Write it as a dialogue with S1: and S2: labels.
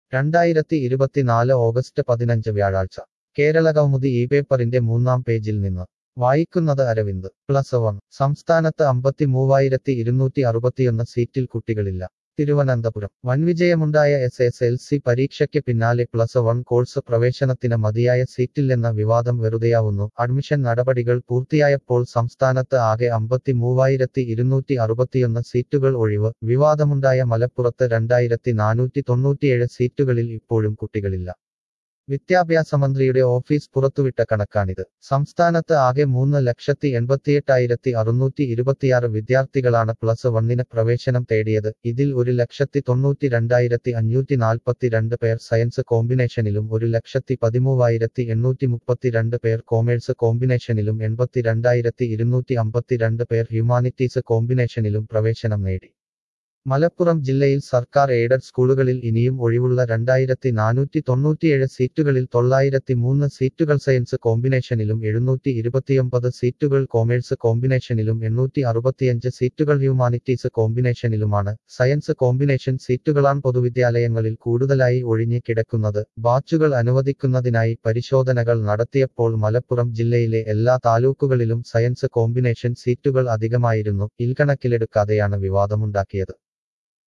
S1: രണ്ടായിരത്തി ഇരുപത്തിനാല് ഓഗസ്റ്റ് പതിനഞ്ച് വ്യാഴാഴ്ച കേരള കൗമുദി ഈ പേപ്പറിന്റെ മൂന്നാം പേജിൽ നിന്ന് വായിക്കുന്നത് അരവിന്ദ് പ്ലസ് വൺ സംസ്ഥാനത്ത് അമ്പത്തി മൂവായിരത്തി ഇരുന്നൂറ്റി അറുപത്തിയൊന്ന് സീറ്റിൽ കുട്ടികളില്ല തിരുവനന്തപുരം വൻവിജയമുണ്ടായ എസ് എസ് എൽ സി പരീക്ഷയ്ക്ക് പിന്നാലെ പ്ലസ് വൺ കോഴ്സ് പ്രവേശനത്തിന് മതിയായ സീറ്റില്ലെന്ന വിവാദം വെറുതെയാവുന്നു അഡ്മിഷൻ നടപടികൾ പൂർത്തിയായപ്പോൾ സംസ്ഥാനത്ത് ആകെ അമ്പത്തി മൂവായിരത്തി ഇരുന്നൂറ്റി അറുപത്തിയൊന്ന് സീറ്റുകൾ ഒഴിവ് വിവാദമുണ്ടായ മലപ്പുറത്ത് രണ്ടായിരത്തി നാനൂറ്റി തൊണ്ണൂറ്റിയേഴ് സീറ്റുകളിൽ ഇപ്പോഴും കുട്ടികളില്ല വിദ്യാഭ്യാസ മന്ത്രിയുടെ ഓഫീസ് പുറത്തുവിട്ട കണക്കാണിത് സംസ്ഥാനത്ത് ആകെ മൂന്ന് ലക്ഷത്തി എൺപത്തിയെട്ടായിരത്തി അറുന്നൂറ്റി ഇരുപത്തിയാറ് വിദ്യാർത്ഥികളാണ് പ്ലസ് വണ്ണിന് പ്രവേശനം തേടിയത് ഇതിൽ ഒരു ലക്ഷത്തി തൊണ്ണൂറ്റി രണ്ടായിരത്തി അഞ്ഞൂറ്റി നാൽപ്പത്തിരണ്ട് പേർ സയൻസ് കോമ്പിനേഷനിലും ഒരു ലക്ഷത്തി പതിമൂവായിരത്തി എണ്ണൂറ്റി മുപ്പത്തിരണ്ട് പേർ കോമേഴ്സ് കോമ്പിനേഷനിലും എൺപത്തിരണ്ടായിരത്തി ഇരുന്നൂറ്റി അമ്പത്തിരണ്ട് പേർ ഹ്യൂമാനിറ്റീസ് കോമ്പിനേഷനിലും പ്രവേശനം നേടി മലപ്പുറം ജില്ലയിൽ സർക്കാർ എയ്ഡഡ് സ്കൂളുകളിൽ ഇനിയും ഒഴിവുള്ള രണ്ടായിരത്തി നാനൂറ്റി തൊണ്ണൂറ്റിയേഴ് സീറ്റുകളിൽ തൊള്ളായിരത്തി മൂന്ന് സീറ്റുകൾ സയൻസ് കോമ്പിനേഷനിലും എഴുന്നൂറ്റി ഇരുപത്തിയൊമ്പത് സീറ്റുകൾ കോമേഴ്സ് കോമ്പിനേഷനിലും എണ്ണൂറ്റി അറുപത്തിയഞ്ച് സീറ്റുകൾ ഹ്യൂമാനിറ്റീസ് കോമ്പിനേഷനിലുമാണ് സയൻസ് കോമ്പിനേഷൻ സീറ്റുകളാണ് പൊതുവിദ്യാലയങ്ങളിൽ കൂടുതലായി ഒഴിഞ്ഞു കിടക്കുന്നത് ബാച്ചുകൾ അനുവദിക്കുന്നതിനായി പരിശോധനകൾ നടത്തിയപ്പോൾ മലപ്പുറം ജില്ലയിലെ എല്ലാ താലൂക്കുകളിലും സയൻസ് കോമ്പിനേഷൻ സീറ്റുകൾ അധികമായിരുന്നു ഇൽക്കണക്കിലെടുക്കാതെയാണ് വിവാദമുണ്ടാക്കിയത്